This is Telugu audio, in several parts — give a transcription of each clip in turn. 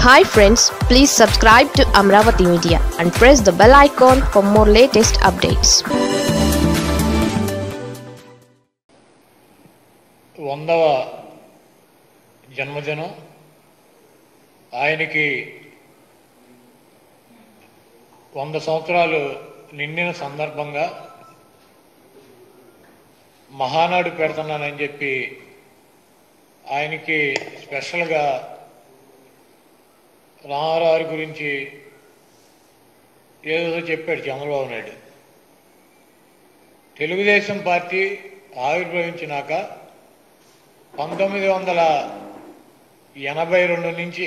hi friends please subscribe to Amaravati media and press the bell icon for more latest updates వందవ జన్మదినం ఆయనకి వంద సంవత్సరాలు నిండిన సందర్భంగా మహానాడు పెడుతున్నానని చెప్పి ఆయనకి స్పెషల్గా రామారావు గురించి ఏదో చెప్పాడు చంద్రబాబు నాయుడు తెలుగుదేశం పార్టీ ఆవిర్భవించినాక పంతొమ్మిది వందల ఎనభై రెండు నుంచి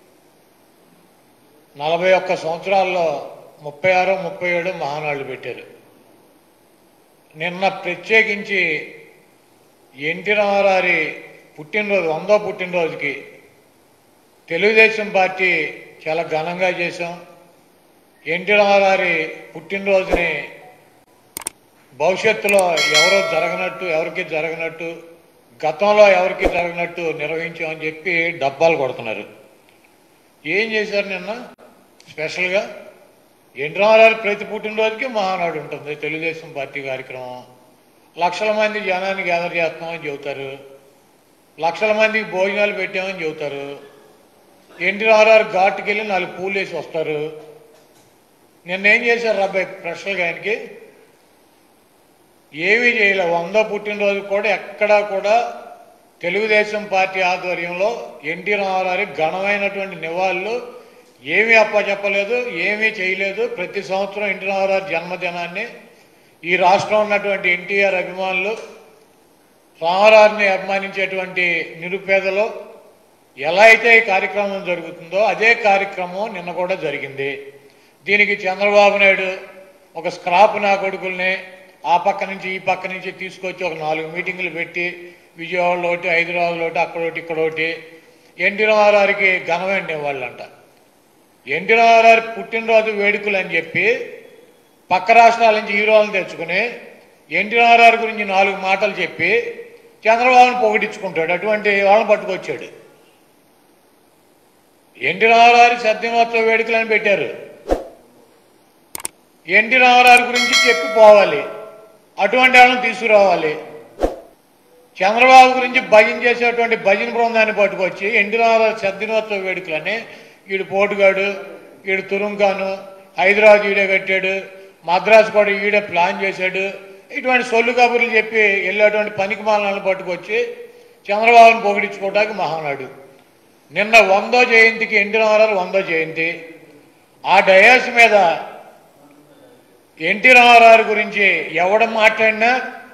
నలభై ఒక్క సంవత్సరాల్లో ముప్పై ఆరు ముప్పై ఏడు మహానాళ్ళు పెట్టారు నిన్న ప్రత్యేకించి ఎన్టీ రామారావు పుట్టినరోజు వందో పుట్టినరోజుకి తెలుగుదేశం పార్టీ చాలా ఘనంగా చేశాం ఎన్టీ రామారావు పుట్టినరోజుని భవిష్యత్తులో ఎవరో జరగనట్టు ఎవరికి జరగనట్టు గతంలో ఎవరికి జరగనట్టు నిర్వహించామని చెప్పి డబ్బాలు కొడుతున్నారు ఏం చేశారు నిన్న స్పెషల్గా ఎన్టీ రామారావు ప్రతి పుట్టినరోజుకి మహానాడు ఉంటుంది తెలుగుదేశం పార్టీ కార్యక్రమం లక్షల మంది జనాన్ని గ్యాదర్ చేస్తామని చెబుతారు లక్షల మందికి భోజనాలు పెట్టామని చెబుతారు ఎన్టీ రామారావు ఘాటుకి వెళ్ళి నాలుగు పూలు వేసి వస్తారు నిన్న ఏం చేశారు రాబాయ్ స్పెషల్గా ఆయనకి ఏమీ చేయలే వంద పుట్టినరోజు కూడా ఎక్కడా కూడా తెలుగుదేశం పార్టీ ఆధ్వర్యంలో ఎన్టీ రామారావు ఘనమైనటువంటి నివాళులు ఏమీ అప్పచెప్పలేదు ఏమీ చేయలేదు ప్రతి సంవత్సరం ఎన్టీ రామారావు జన్మదినాన్ని ఈ రాష్ట్రం ఉన్నటువంటి ఎన్టీఆర్ అభిమానులు రామారావుని అభిమానించేటువంటి నిరుపేదలు ఎలా అయితే ఈ కార్యక్రమం జరుగుతుందో అదే కార్యక్రమం నిన్న కూడా జరిగింది దీనికి చంద్రబాబు నాయుడు ఒక స్క్రాప్ నా కొడుకుల్ని ఆ పక్క నుంచి ఈ పక్క నుంచి తీసుకొచ్చి ఒక నాలుగు మీటింగులు పెట్టి విజయవాడలో ఒకటి హైదరాబాద్లో ఒకటి అక్కడ ఒకటి ఇక్కడ ఒకటి ఎన్టీ రామారావుకి ఘనమైన వాళ్ళంట ఎన్టీ రామారావు పుట్టినరోజు వేడుకలు అని చెప్పి పక్క రాష్ట్రాల నుంచి హీరోలను తెచ్చుకుని ఎన్టీ రామారావు గురించి నాలుగు మాటలు చెప్పి చంద్రబాబును పొగిడించుకుంటాడు అటువంటి వాళ్ళని పట్టుకొచ్చాడు ఎన్టీ రామారావు సద్దినోత్సవ వేడుకలని పెట్టారు ఎన్టీ రామారావు గురించి చెప్పి పోవాలి అటువంటి వాళ్ళని తీసుకురావాలి చంద్రబాబు గురించి భజన చేసేటువంటి భజన బృందాన్ని పట్టుకొచ్చి ఎన్టీ రామారావు సద్దినోత్సవ వేడుకలని ఈడు పోటుగాడు ఈడు తురుంకాను హైదరాబాద్ ఈడే కట్టాడు మద్రాసు కూడా ఈడే ప్లాన్ చేశాడు ఇటువంటి సొల్లు కబుర్లు చెప్పి వెళ్ళేటువంటి పనికి మాలను పట్టుకొచ్చి చంద్రబాబును పొగిడించుకోవడానికి మహానాడు నిన్న వందో జయంతికి ఎన్టీ రామారావు వందో జయంతి ఆ డయాస్ మీద ఎన్టీ రామారావు గురించి ఎవడ మాట్లాడినా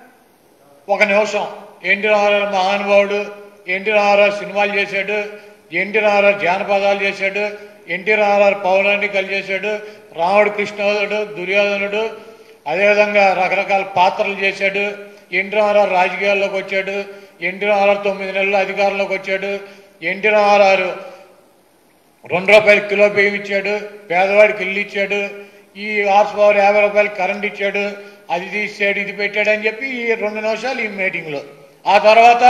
ఒక నిమిషం ఎన్టీ రామారావు మహానుభావుడు ఎన్టీ రామారావు సినిమాలు చేశాడు ఎన్టీ రామారావు జానపదాలు చేశాడు ఎన్టీ రామారావు పౌరాణికలు చేశాడు రాముడు కృష్ణుడు దుర్యోధనుడు అదేవిధంగా రకరకాల పాత్రలు చేశాడు ఎన్టీ రామారావు రాజకీయాల్లోకి వచ్చాడు ఎన్టీ రామారావు తొమ్మిది నెలలు అధికారంలోకి వచ్చాడు ఎన్టీ రామారావు రెండు రూపాయలు కిలో బియ్యం ఇచ్చాడు పేదవాడికి ఇల్లు ఇచ్చాడు ఈ హార్స్ పవర్ యాభై రూపాయలు కరెంట్ ఇచ్చాడు అది తీసాడు ఇది పెట్టాడు అని చెప్పి ఈ రెండు నిమిషాలు ఈ మీటింగ్లో ఆ తర్వాత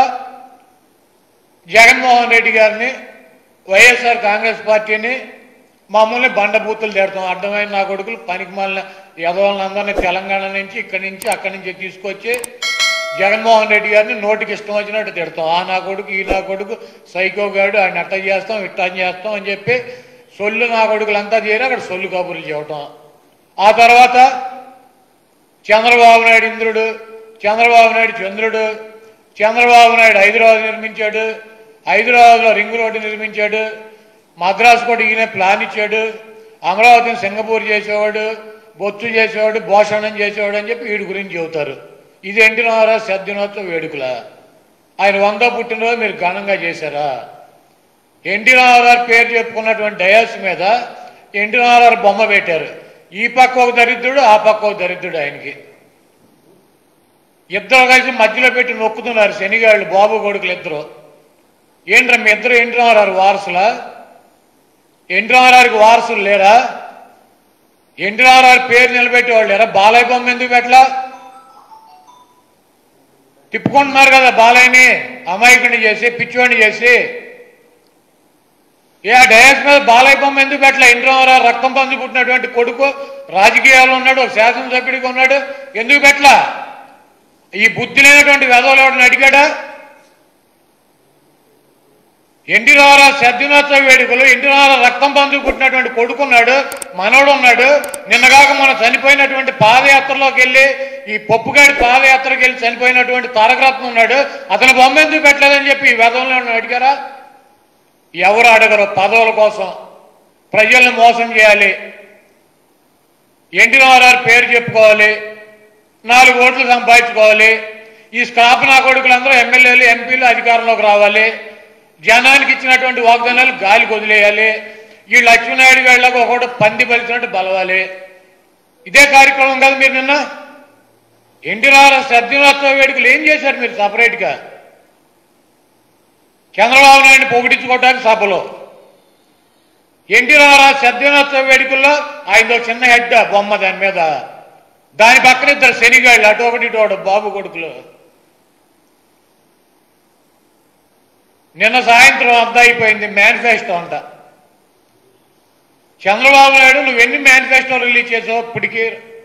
జగన్మోహన్ రెడ్డి గారిని వైఎస్ఆర్ కాంగ్రెస్ పార్టీని మమ్మల్ని బండబూతులు తిడతాం అడ్డమైన నా కొడుకులు పనికి మాలిన యదవాళ్ళని అందరినీ తెలంగాణ నుంచి ఇక్కడి నుంచి అక్కడి నుంచి తీసుకొచ్చి జగన్మోహన్ రెడ్డి గారిని నోటికి ఇష్టం వచ్చినట్టు తిడతాం ఆ నా కొడుకు ఈ నా కొడుకు సైకో గాడు ఆయన అట్ట చేస్తాం ఇట్ట చేస్తాం అని చెప్పి సొల్లు నా కొడుకులంతా చేరి అక్కడ సొల్లు కబుర్లు చెప్పటం ఆ తర్వాత చంద్రబాబు నాయుడు ఇంద్రుడు చంద్రబాబు నాయుడు చంద్రుడు చంద్రబాబు నాయుడు హైదరాబాద్ నిర్మించాడు హైదరాబాద్లో రింగ్ రోడ్డు నిర్మించాడు మద్రాసు కూడా ఈయన ప్లాన్ ఇచ్చాడు అమరావతిని సింగపూర్ చేసేవాడు బొత్తు చేసేవాడు భోషణం చేసేవాడు అని చెప్పి వీడి గురించి చెబుతారు ఇది ఎన్టీ రామారావు సద్దినోత్సవ వేడుకల ఆయన వంద పుట్టినరోజు మీరు ఘనంగా చేశారా ఎన్టీ రామారావు పేరు చెప్పుకున్నటువంటి డయాస్ మీద ఎన్టీ రామారావు బొమ్మ పెట్టారు ఈ పక్క ఒక దరిద్రుడు ఆ పక్క ఒక దరిద్రుడు ఆయనకి ఇద్దరు కలిసి మధ్యలో పెట్టి నొక్కుతున్నారు శనిగాళ్ళు బాబు కొడుకులు ఇద్దరు ఏంట్రా మీ ఇద్దరు ఎన్టీ రామారావు వారసులా ఎన్టీ రామారావుకి వారసులు లేరా ఎన్టీ రామారావు పేరు నిలబెట్టేవాళ్ళు లేరా బాలయ్య బొమ్మ ఎందుకు పెట్టలా తిప్పుకుంటున్నారు కదా బాలయ్యని అమాయకుడిని చేసి పిచ్చివాడిని చేసి ఏ ఆ డయాస్ మీద బాలయ్య బొమ్మ ఎందుకు పెట్టలే ఇంద్రవరా రక్తం పంది పుట్టినటువంటి కొడుకు రాజకీయాల్లో ఉన్నాడు ఒక శాసనసభ్యుడిగా ఉన్నాడు ఎందుకు పెట్టలా ఈ బుద్ధి లేనటువంటి వెధవలు ఎవరిని అడిగాడా ఎన్టీ రామారావు సద్దినోత్సవ వేడుకలు ఎన్టీ రామారావు రక్తం పందుకు పుట్టినటువంటి కొడుకున్నాడు మనవడు ఉన్నాడు నిన్నగాక మన చనిపోయినటువంటి పాదయాత్రలోకి వెళ్ళి ఈ పప్పుగాడి పాదయాత్రకి వెళ్ళి చనిపోయినటువంటి తారకరత్నం ఉన్నాడు అతని బొమ్మ ఎందుకు పెట్టలేదని చెప్పి ఈ వెధవలను అడిగారా ఎవరు అడగరు పదవుల కోసం ప్రజల్ని మోసం చేయాలి ఎన్టీ రామారావు పేరు చెప్పుకోవాలి నాలుగు ఓట్లు సంపాదించుకోవాలి ఈ స్క్రాప్ నా కొడుకులందరూ ఎమ్మెల్యేలు ఎంపీలు అధికారంలోకి రావాలి జనానికి ఇచ్చినటువంటి వాగ్దానాలు గాలికి వదిలేయాలి ఈ లక్ష్మీనాయుడు గాళ్ళకు ఒకటి పంది పలిచినట్టు బలవాలి ఇదే కార్యక్రమం కదా మీరు నిన్న ఎన్టీ రామారావు సద్యనోత్సవ వేడుకలు ఏం చేశారు మీరు సపరేట్గా చంద్రబాబు నాయుడు పొగిడించుకోవడానికి సభలో ఎన్టీ రామారావు సద్యనోత్సవ వేడుకల్లో ఆయనతో చిన్న హెడ్ బొమ్మ దాని మీద దాని పక్కన ఇద్దరు శనిగాళ్ళు అటు ఒకటి ఇటు ఒకటి బాబు కొడుకులు నిన్న సాయంత్రం అంతా అయిపోయింది మేనిఫెస్టో అంట చంద్రబాబు నాయుడు నువ్వు ఎన్ని మేనిఫెస్టో రిలీజ్ చేసావు ఇప్పటికీ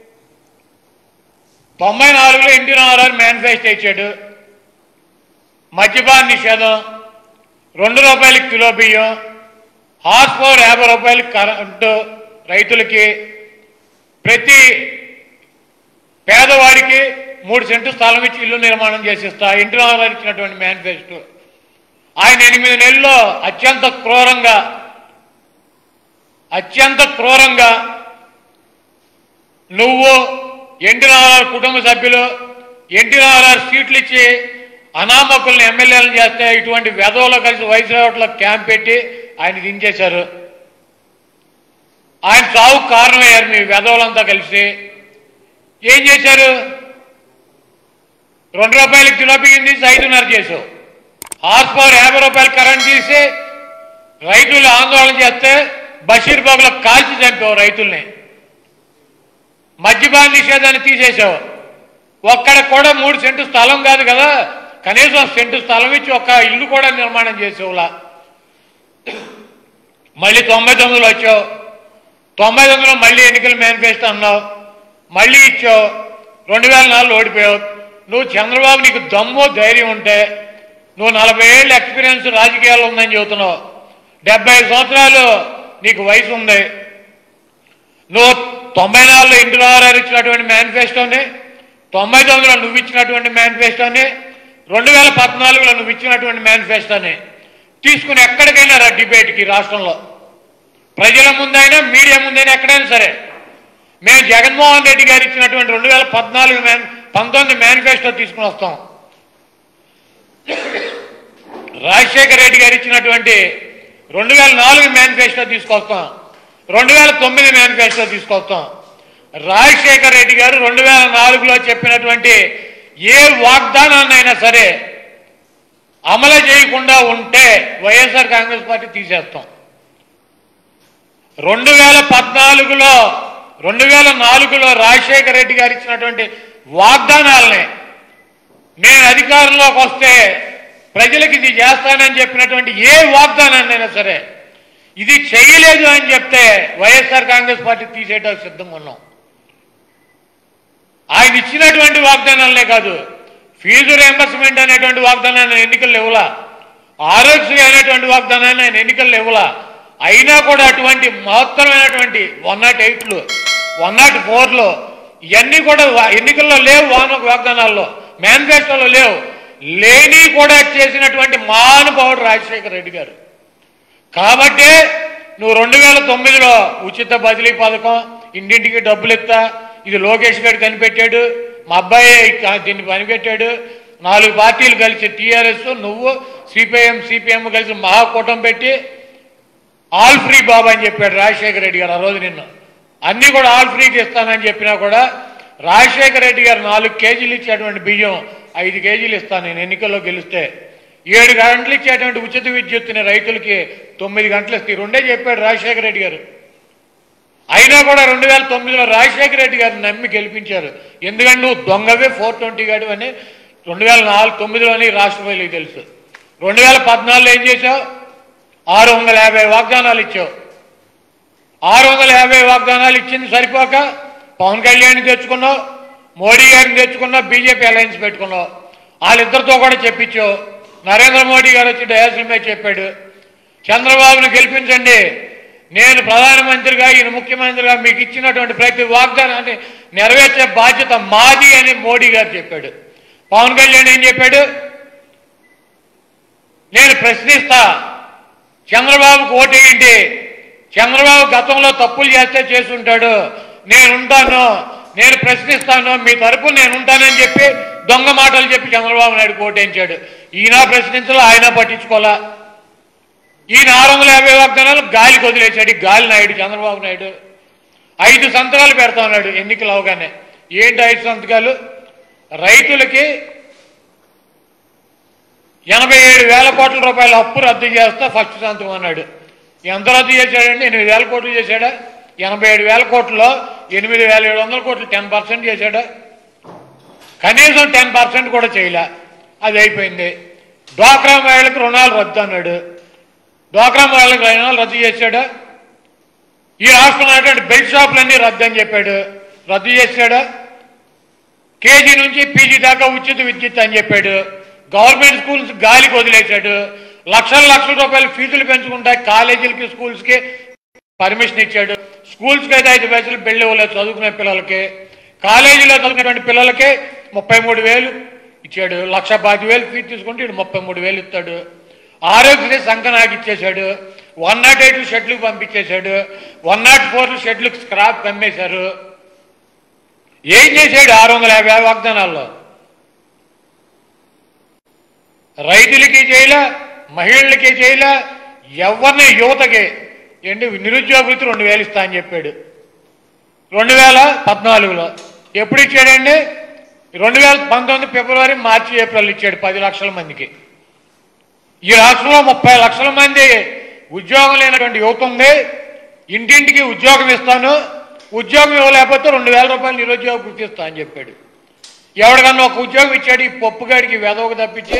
తొంభై నాలుగులో ఎన్టీ రామారావు మేనిఫెస్టో ఇచ్చాడు మద్యపాన నిషేధం రెండు రూపాయలకి కిలో బియ్యం హార్స్ పవర్ యాభై రూపాయలకి కరెంటు రైతులకి ప్రతి పేదవాడికి మూడు సెంటు స్థలం ఇచ్చి ఇల్లు నిర్మాణం చేసిస్తా ఇంటి రామారావు ఇచ్చినటువంటి మేనిఫెస్టో ఆయన ఎనిమిది నెలల్లో అత్యంత క్రూరంగా అత్యంత క్రూరంగా నువ్వు ఎన్టీ రామారావు కుటుంబ సభ్యులు ఎన్టీ రామారావు సీట్లు ఇచ్చి అనామకుల్ని ఎమ్మెల్యేలను చేస్తే ఇటువంటి వెధవలో కలిసి వైస్రావట్లో క్యాంప్ పెట్టి ఆయన దించేశారు ఆయన చావుకు కారణమయ్యారు మీ వెధవలంతా కలిసి ఏం చేశారు రెండు రూపాయల కిలో బియ్యం తీసి ఐదున్నర చేసావు హార్స్ పవర్ యాభై రూపాయలు కరెంట్ తీసి రైతులు ఆందోళన చేస్తే బషీర్బాగులో కాల్చి చంపావు రైతుల్ని మద్యపాన నిషేధాన్ని తీసేశావు ఒక్కడ కూడా మూడు సెంటు స్థలం కాదు కదా కనీసం సెంటు స్థలం ఇచ్చి ఒక ఇల్లు కూడా నిర్మాణం చేసేవులా మళ్ళీ తొంభై తొమ్మిదిలో వచ్చావు తొంభై తొమ్మిదిలో మళ్ళీ ఎన్నికల మేనిఫెస్టో అన్నావు మళ్ళీ ఇచ్చావు రెండు వేల నాలుగులో ఓడిపోయావు నువ్వు చంద్రబాబు నీకు దమ్ము ధైర్యం ఉంటే నువ్వు నలభై ఏళ్ళు ఎక్స్పీరియన్స్ రాజకీయాల్లో ఉందని చెబుతున్నావు డెబ్బై ఐదు సంవత్సరాలు నీకు వయసు ఉంది నువ్వు తొంభై నాలుగులో ఇంటి రావారు ఇచ్చినటువంటి మేనిఫెస్టోని తొంభై తొమ్మిదిలో నువ్వు ఇచ్చినటువంటి మేనిఫెస్టోని రెండు వేల పద్నాలుగులో నువ్వు ఇచ్చినటువంటి మేనిఫెస్టోని తీసుకుని ఎక్కడికైనా రా డిబేట్కి రాష్ట్రంలో ప్రజల ముందైనా మీడియా ముందైనా ఎక్కడైనా సరే మేము జగన్మోహన్ రెడ్డి గారు ఇచ్చినటువంటి రెండు వేల పద్నాలుగు మేన్ పంతొమ్మిది మేనిఫెస్టో తీసుకుని వస్తాం రాజశేఖర రెడ్డి గారు ఇచ్చినటువంటి రెండు వేల నాలుగు మేనిఫెస్టో తీసుకొస్తాం రెండు వేల తొమ్మిది మేనిఫెస్టో తీసుకొస్తాం రాజశేఖర రెడ్డి గారు రెండు వేల నాలుగులో చెప్పినటువంటి ఏ వాగ్దానాన్నైనా సరే అమలు చేయకుండా ఉంటే వైఎస్ఆర్ కాంగ్రెస్ పార్టీ తీసేస్తాం రెండు వేల పద్నాలుగులో రెండు వేల నాలుగులో రాజశేఖర రెడ్డి గారు ఇచ్చినటువంటి వాగ్దానాలని నేను అధికారంలోకి వస్తే ప్రజలకు ఇది చేస్తానని చెప్పినటువంటి ఏ వాగ్దానాన్నైనా సరే ఇది చేయలేదు అని చెప్తే వైఎస్ఆర్ కాంగ్రెస్ పార్టీ తీసేయడానికి సిద్ధంగా ఉన్నాం ఆయన ఇచ్చినటువంటి వాగ్దానాలనే కాదు ఫీజు రియంబర్స్మెంట్ అనేటువంటి వాగ్దానాన్ని ఎన్నికల్లో ఇవ్వలా ఆరోగ్యశ్రీ అనేటువంటి వాగ్దానాన్ని ఆయన ఎన్నికల్లో ఇవ్వలా అయినా కూడా అటువంటి మహత్తరమైనటువంటి వన్ నాట్ ఎయిట్లు వన్ నాట్ ఫోర్లో ఇవన్నీ కూడా వా- ఎన్నికల్లో లేవు వాన వాగ్దానాల్లో మేనిఫెస్టోలో లేవు లేని కూడా చేసినటువంటి మహానుభావుడు రాజశేఖర రెడ్డి గారు కాబట్టే నువ్వు రెండు వేల తొమ్మిదిలో ఉచిత బదిలీ పథకం ఇంటింటికి డబ్బులు ఇస్తా ఇది లోకేష్ గారు కనిపెట్టాడు మా అబ్బాయి కా- దీన్ని పనిపెట్టాడు నాలుగు పార్టీలు కలిసి టీఆర్ఎస్ నువ్వు సిపిఐఎం సిపిఎం కలిసి మహాకూటం పెట్టి ఆల్ ఫ్రీ బాబు అని చెప్పాడు రాజశేఖర రెడ్డి గారు ఆ రోజు నిన్న అన్నీ కూడా ఆల్ ఫ్రీకి ఇస్తానని చెప్పినా కూడా రాజశేఖర రెడ్డి గారు నాలుగు కేజీలు ఇచ్చేటువంటి బియ్యం ఐదు కేజీలు ఇస్తాను నేను ఎన్నికల్లో గెలిస్తే ఏడు గంటలు ఇచ్చేటువంటి ఉచిత విద్యుత్తుని రైతులకి తొమ్మిది గంటలు ఇస్తే ఈ రెండే చెప్పాడు రాజశేఖర రెడ్డి గారు అయినా కూడా రెండు వేల తొమ్మిదిలో రాజశేఖర రెడ్డి గారిని నమ్మి గెలిపించారు ఎందుకంటే నువ్వు దొంగవే ఫోర్ ట్వంటీ గాడు అని రెండు వేల నాలుగు తొమ్మిదిలోని రాష్ట్ర ప్రజలకు తెలుసు రెండు వేల పద్నాలుగులో ఏం చేశావు ఆరు వందల యాభై వాగ్దానాలు ఇచ్చావు ఆరు వందల యాభై వాగ్దానాలు ఇచ్చింది సరిపోక పవన్ కళ్యాణ్ తెచ్చుకున్నావు మోడీ గారిని తెచ్చుకున్నావు బీజేపీ అలయన్స్ పెట్టుకున్నావు వాళ్ళిద్దరితో కూడా చెప్పించావు నరేంద్ర మోడీ గారు వచ్చి డయాసిల్ మీద చెప్పాడు చంద్రబాబును గెలిపించండి నేను ప్రధానమంత్రిగా ఈయన ముఖ్యమంత్రిగా మీకు ఇచ్చినటువంటి ప్రతి వాగ్దానాన్ని నెరవేర్చే బాధ్యత మాది అని మోడీ గారు చెప్పాడు పవన్ కళ్యాణ్ ఏం చెప్పాడు నేను ప్రశ్నిస్తా చంద్రబాబుకు ఓటేయండి చంద్రబాబు గతంలో తప్పులు చేస్తే చేసుంటాడు నేనుంటాను నేను ప్రశ్నిస్తాను మీ తరపు నేను ఉంటానని చెప్పి దొంగ మాటలు చెప్పి చంద్రబాబు నాయుడు ఓటేయించాడు ఈయన ప్రశ్నించాలి ఆయన పట్టించుకోవాలా ఈయన ఆరు వందల యాభై వాగ్దానాలు గాలికి వదిలేశాడు ఈ గాలి నాయుడు చంద్రబాబు నాయుడు ఐదు సంతకాలు పెడతా ఉన్నాడు ఎన్నికలు అవగానే ఏంటి ఐదు సంతకాలు రైతులకి ఎనభై ఏడు వేల కోట్ల రూపాయల అప్పు రద్దు చేస్తా ఫస్ట్ సంతకం అన్నాడు ఎంత రద్దు చేశాడండి ఎనిమిది వేల కోట్లు చేశాడా ఎనభై ఏడు వేల కోట్లలో ఎనిమిది వేల ఏడు వందల కోట్లు టెన్ పర్సెంట్ చేశాడా కనీసం టెన్ పర్సెంట్ కూడా చేయలే అది అయిపోయింది డ్వాక్రా మహిళలకు రుణాలు రద్దు అన్నాడు డ్వాక్రా మహిళలకు రుణాలు రద్దు చేశాడా ఈ రాష్ట్రంలో ఉన్నటువంటి బెల్ట్ షాపులన్నీ రద్దు అని చెప్పాడు రద్దు చేశాడా కేజీ నుంచి పీజీ దాకా ఉచిత విద్యుత్ అని చెప్పాడు గవర్నమెంట్ స్కూల్స్ గాలికి వదిలేశాడు లక్షల లక్షల రూపాయలు ఫీజులు పెంచుకుంటాయి కాలేజీలకి స్కూల్స్కి పర్మిషన్ ఇచ్చాడు స్కూల్స్కి అయితే ఐదు పైసలు బిల్లు ఇవ్వలేదు చదువుకునే పిల్లలకి కాలేజీలో చదువుకునేటువంటి పిల్లలకి ముప్పై మూడు వేలు ఇచ్చాడు లక్ష పాతి వేలు ఫీజు తీసుకుంటే ఇటు ముప్పై మూడు వేలు ఇస్తాడు ఆరోగ్యశ్రీ సంకనాకి ఇచ్చేశాడు వన్ నాట్ ఎయిట్ షెడ్లకు పంపించేశాడు వన్ నాట్ ఫోర్ షెడ్లకు స్క్రాప్ కమ్మేశారు ఏం చేశాడు ఆరు వందల యాభై వాగ్దానాల్లో రైతులకి చేయలే మహిళలకి చేయలే ఎవరిని యువతకి ఏంటి నిరుద్యోగ వృత్తి రెండు వేలు ఇస్తా అని చెప్పాడు రెండు వేల పద్నాలుగులో ఎప్పుడు ఇచ్చాడండి రెండు వేల పంతొమ్మిది ఫిబ్రవరి మార్చి ఏప్రిల్ ఇచ్చాడు పది లక్షల మందికి ఈ రాష్ట్రంలో ముప్పై లక్షల మంది ఉద్యోగం లేనటువంటి యువత ఉంది ఇంటింటికి ఉద్యోగం ఇస్తాను ఉద్యోగం ఇవ్వలేకపోతే రెండు వేల రూపాయలు నిరుద్యోగ గుర్తిస్తా అని చెప్పాడు ఎవరికన్నా ఒక ఉద్యోగం ఇచ్చాడు ఈ పప్పుగాడికి వెదవకు తప్పించి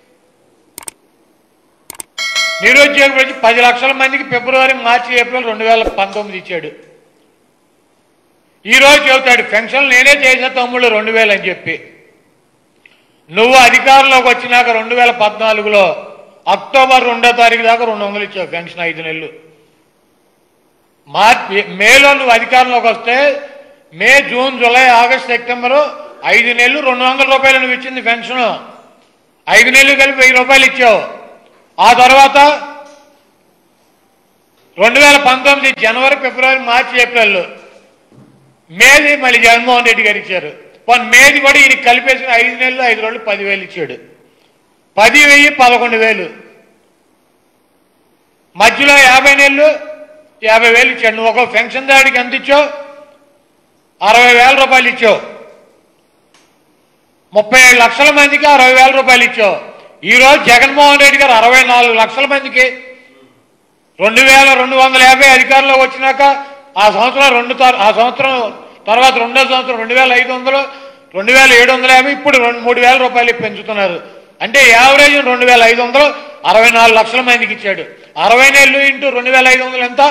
నిరుద్యోగం వచ్చి పది లక్షల మందికి ఫిబ్రవరి మార్చి ఏప్రిల్ రెండు వేల పంతొమ్మిది ఇచ్చాడు ఈ రోజు చెబుతాడు పెన్షన్ నేనే చేసే తమ్ముళ్ళు రెండు వేలు అని చెప్పి నువ్వు అధికారంలోకి వచ్చినాక రెండు వేల పద్నాలుగులో అక్టోబర్ రెండో తారీఖు దాకా రెండు వందలు ఇచ్చావు పెన్షన్ ఐదు నెలలు మార్చి మేలో నువ్వు అధికారంలోకి వస్తే May June July August September ఐదు నెలలు రెండు వందల రూపాయలు నువ్వు ఇచ్చింది పెన్షన్ ఐదు నెలలు కలిపి వెయ్యి రూపాయలు ఇచ్చావు ఆ తర్వాత రెండు వేల పంతొమ్మిది జనవరి ఫిబ్రవరి మార్చి ఏప్రిల్ మేది మళ్ళీ జగన్మోహన్ రెడ్డి గారు ఇచ్చారు పోనీ మేది కూడా ఈయన కలిపేసిన ఐదు నెలలు ఐదు రోజులు పదివేలు ఇచ్చాడు పది వెయ్యి పదకొండు వేలు మధ్యలో యాభై నెలలు యాభై వేలు ఇచ్చాడు నువ్వు ఒక పెన్షన్ దాడికి ఎంత ఇచ్చావు అరవై వేల రూపాయలు ఇచ్చావు ముప్పై ఏడు లక్షల మందికి అరవై వేల రూపాయలు ఇచ్చావు ఈరోజు జగన్మోహన్ రెడ్డి గారు అరవై నాలుగు లక్షల మందికి రెండు వేల రెండు వందల యాభై అధికారంలో వచ్చినాక ఆ సంవత్సరం రెండు తర్- ఆ సంవత్సరం తర్వాత రెండో సంవత్సరం రెండు వేల ఐదు వందలు రెండు వేల ఏడు వందల యాభై ఇప్పుడు రెండు మూడు వేల రూపాయలు పెంచుతున్నారు అంటే యావరేజ్ రెండు వేల ఐదు వందలు అరవై నాలుగు లక్షల మందికి ఇచ్చాడు అరవై నెలలు ఇంటూ రెండు వేల ఐదు వందలు ఎంత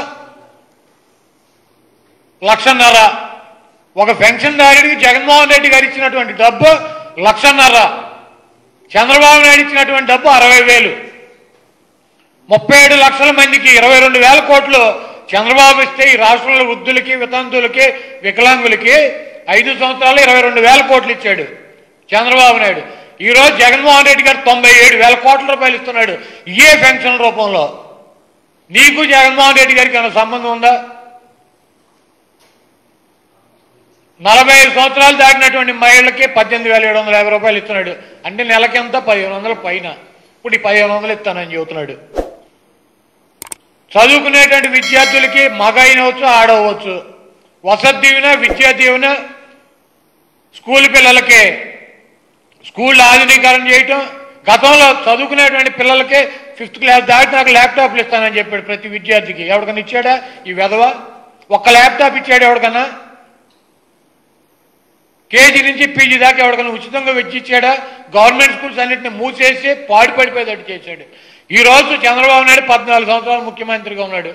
లక్షన్నర ఒక పెన్షన్దారుడికి జగన్మోహన్ రెడ్డి గారు ఇచ్చినటువంటి డబ్బు లక్షన్నర చంద్రబాబు నాయుడు ఇచ్చినటువంటి డబ్బు అరవై వేలు ముప్పై ఏడు లక్షల మందికి ఇరవై రెండు వేల కోట్లు చంద్రబాబు ఇస్తే ఈ రాష్ట్రంలో వృద్ధులకి వితంతులకి వికలాంగులకి ఐదు సంవత్సరాలు ఇరవై రెండు వేల కోట్లు ఇచ్చాడు చంద్రబాబు నాయుడు ఈ రోజు జగన్మోహన్ రెడ్డి గారు తొంభై ఏడు వేల కోట్ల రూపాయలు ఇస్తున్నాడు ఏ పెన్షన్ రూపంలో నీకు జగన్మోహన్ రెడ్డి గారికి ఏమైనా సంబంధం ఉందా నలభై ఐదు సంవత్సరాలు దాటినటువంటి మహిళలకి పద్దెనిమిది వేల ఏడు వందల యాభై రూపాయలు ఇస్తున్నాడు అంటే నెలకి ఎంత పదిహేను వందల పైన ఇప్పుడు ఈ పదిహేను వందలు ఇస్తానని చెబుతున్నాడు చదువుకునేటువంటి విద్యార్థులకి మగ అయినవచ్చు ఆడవచ్చు వసతి దీవెన విద్యా దీవెన స్కూల్ పిల్లలకి స్కూల్ ఆధునీకరణ చేయటం గతంలో చదువుకునేటువంటి పిల్లలకి ఫిఫ్త్ క్లాస్ దాటి నాకు ల్యాప్టాప్లు ఇస్తానని చెప్పాడు ప్రతి విద్యార్థికి ఎవరికన్నా ఇచ్చాడా ఈ వెధవ ఒక్క ల్యాప్టాప్ ఇచ్చాడు ఎవరికన్నా కేజీ నుంచి పీజీ దాకా ఎవరికైనా ఉచితంగా వెచ్చి ఇచ్చాడా గవర్నమెంట్ స్కూల్స్ అన్నింటిని మూసేసి పాడుపడిపోయేటట్టు చేశాడు ఈ రోజు చంద్రబాబు నాయుడు పద్నాలుగు సంవత్సరాలు ముఖ్యమంత్రిగా ఉన్నాడు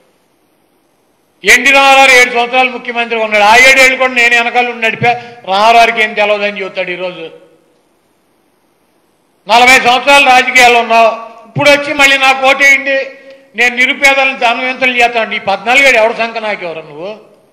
ఎన్టీ రామారావు ఏడు సంవత్సరాలు ముఖ్యమంత్రిగా ఉన్నాడు ఆ ఏడేళ్ళు కూడా నేను వెనకాల ఉండి నడిపా రామారావుకి ఏం తెలియదని చెబుతాడు ఈరోజు నలభై సంవత్సరాలు రాజకీయాలు ఉన్నావు ఇప్పుడు వచ్చి మళ్ళీ నాకు ఓటేయండి నేను నిరుపేదలను ధనవంతులు చేస్తాను ఈ పద్నాలుగేడు ఎవడు సంఖ నాకేవరు నువ్వు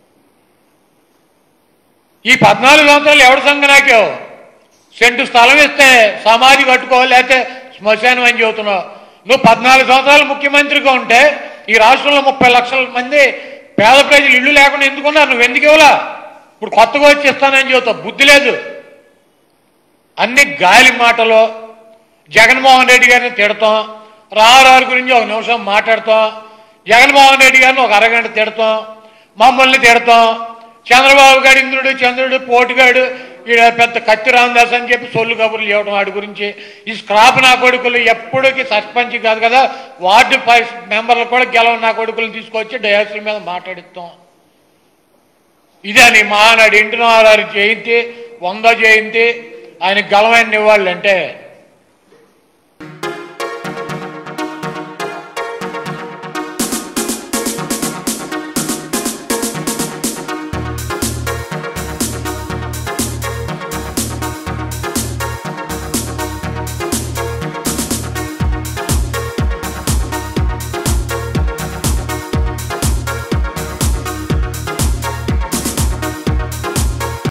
ఈ పద్నాలుగు సంవత్సరాలు ఎవడు సంఖ నాకేవు సెంటు స్థలం ఇస్తే సమాధి కట్టుకోవాలి లేకపోతే శ్మశానం అని చెబుతున్నావు నువ్వు పద్నాలుగు సంవత్సరాలు ముఖ్యమంత్రిగా ఉంటే ఈ రాష్ట్రంలో ముప్పై లక్షల మంది పేద ప్రజలు ఇల్లు లేకుండా ఎందుకున్నారు నువ్వు ఎందుకు ఇవ్వలా ఇప్పుడు కొత్తగా వచ్చి ఇస్తానని చెబుతావు బుద్ధి లేదు అన్ని గాలి మాటలు జగన్మోహన్ రెడ్డి గారిని తిడతాం రామారావు గురించి ఒక నిమిషం మాట్లాడతాం జగన్మోహన్ రెడ్డి గారిని ఒక అరగంట తిడతాం మమ్మల్ని తిడతాం చంద్రబాబు గారు ఇంద్రుడు చంద్రుడు పోటుగాడు ఈడ పెద్ద కత్తి రామదాస్ అని చెప్పి సొల్లు కబుర్లు ఇవ్వడం వాడి గురించి ఈ స్క్రాప్ నా కొడుకులు ఎప్పటికీ సర్పంచ్ కాదు కదా వార్డు ఫైవ్ మెంబర్లు కూడా గెలవ నా కొడుకులను తీసుకొచ్చి డయాసుల మీద మాట్లాడిస్తాం ఇదే నీ మహానాడు ఇంటి జయంతి వంద జయంతి ఆయన గలమైన నివాళులు అంటే